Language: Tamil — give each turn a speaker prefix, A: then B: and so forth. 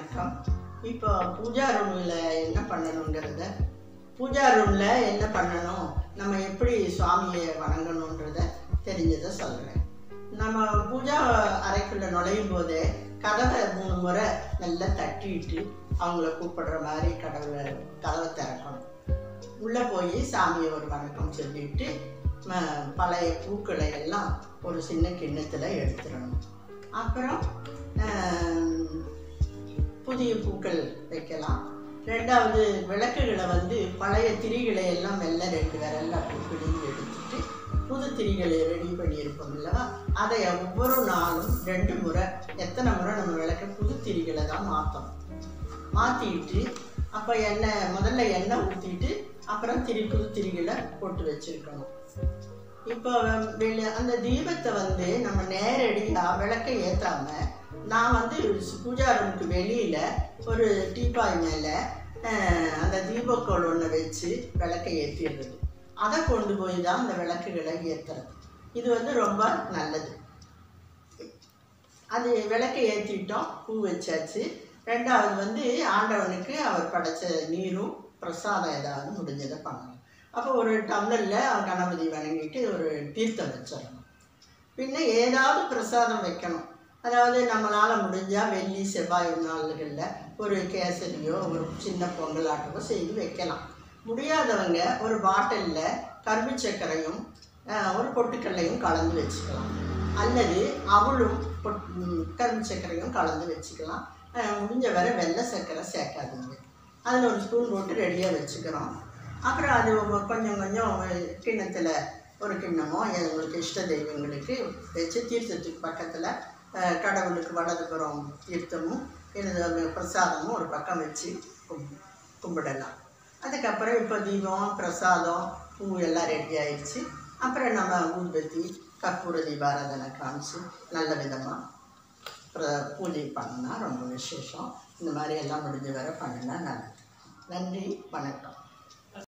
A: வணக்கம் இப்போ பூஜா ரூமில் என்ன பண்ணணுங்கிறத பூஜா ரூமில் என்ன பண்ணணும் நம்ம எப்படி சுவாமியை வணங்கணுன்றத தெரிஞ்சதை சொல்கிறேன் நம்ம பூஜா அறைக்குள்ள நுழையும் போதே கதவை மூணு முறை நல்லா தட்டிட்டு அவங்கள கூப்பிடுற மாதிரி கடவுளை கதவை திறக்கணும் உள்ளே போய் சாமியை ஒரு வணக்கம் சொல்லிட்டு ம- பழைய பூக்களை எல்லாம் ஒரு சின்ன கிண்ணத்தில் எடுத்துடணும் அப்புறம் ஆம், புதிய பூக்கள் வைக்கலாம் ரெண்டாவது விளக்குகளை வந்து பழைய திரிகளை எல்லாம் மெல்ல ரெண்டு விரல்ல அப்படி பிடிங்கி எடுத்துட்டு புது திரிகளை ரெடி பண்ணியிருப்போம் இல்லவா அதை ஒவ்வொரு நாளும் ரெண்டு முறை எத்தனை முறை நம்ம விளக்க புது திரிகளை தான் மாற்றணும் மாற்றிட்டு அப்போ எண்ணெய் முதல்ல எண்ணெய் ஊற்றிட்டு அப்புறம் திரி புது திரிகளை போட்டு வச்சுருக்கணும் இப்போ வெளி அந்த தீபத்தை வந்து நம்ம நேரடியாக விளக்க ஏற்றாம நான் வந்து பூஜா ரூமுக்கு வெளியில் ஒரு டீப்பாய் மேலே அந்த தீபக்கோள் ஒன்று வச்சு விளக்கை ஏற்றிடுறது அதை கொண்டு போய் தான் அந்த விளக்குகளை ஏற்றுறது இது வந்து ரொம்ப நல்லது அது விளக்கை ஏற்றிட்டோம் பூ வச்சாச்சு ரெண்டாவது வந்து ஆண்டவனுக்கு அவர் படைச்ச நீரும் பிரசாதம் ஏதாவது முடிஞ்சதை பண்ணணும் அப்போ ஒரு டம்ளரில் கணபதி வணங்கிட்டு ஒரு தீர்த்தம் வச்சிடணும் பின்ன ஏதாவது பிரசாதம் வைக்கணும் அதாவது நம்மளால் முடிஞ்சால் வெள்ளி செவ்வாய் நாள்களில் ஒரு கேசரியோ ஒரு சின்ன பொங்கலாட்டமோ செய்து வைக்கலாம் முடியாதவங்க ஒரு பாட்டிலில் கரும்பு சர்க்கரையும் ஆஹ், ஒரு பொட்டுக்கல்லையும் கலந்து வச்சுக்கலாம் அல்லது அவளும் பொட் ம், கரும்பு சர்க்கரையும் கலந்து வச்சுக்கலாம் ஆஹ், முடிஞ்ச வரை வெள்ளை சர்க்கரை சேர்க்காதீங்க அதில் ஒரு ஸ்பூன் போட்டு ரெடியாக வச்சுக்கிறோம் அப்புறம் அது ஒவ்வொரு கொஞ்சம் கொஞ்சம் கிண்ணத்தில் ஒரு கிண்ணமோ எது உங்களுக்கு இஷ்ட தெய்வங்களுக்கு வச்சு தீர்த்தத்துக்கு பக்கத்தில் அஹ், கடவுளுக்கு வலதுபுறம் தீர்த்தமும் எனது பிரசாதமும் ஒரு பக்கம் வச்சு கும் கும்பிடலாம் அதுக்கப்புறம் இப்போ தீபம் பிரசாதம் பூ எல்லாம் ரெடி ஆயிடுச்சு அப்புறம் நம்ம ஊதுபத்தி கற்பூர தீபாராதனை காமிச்சு நல்ல விதமாக பிர- பூஜை பண்ணா ரொம்ப விசேஷம் இந்த மாதிரி எல்லாம் முடிஞ்ச வரை பண்ணினா நல்லது நன்றி வணக்கம்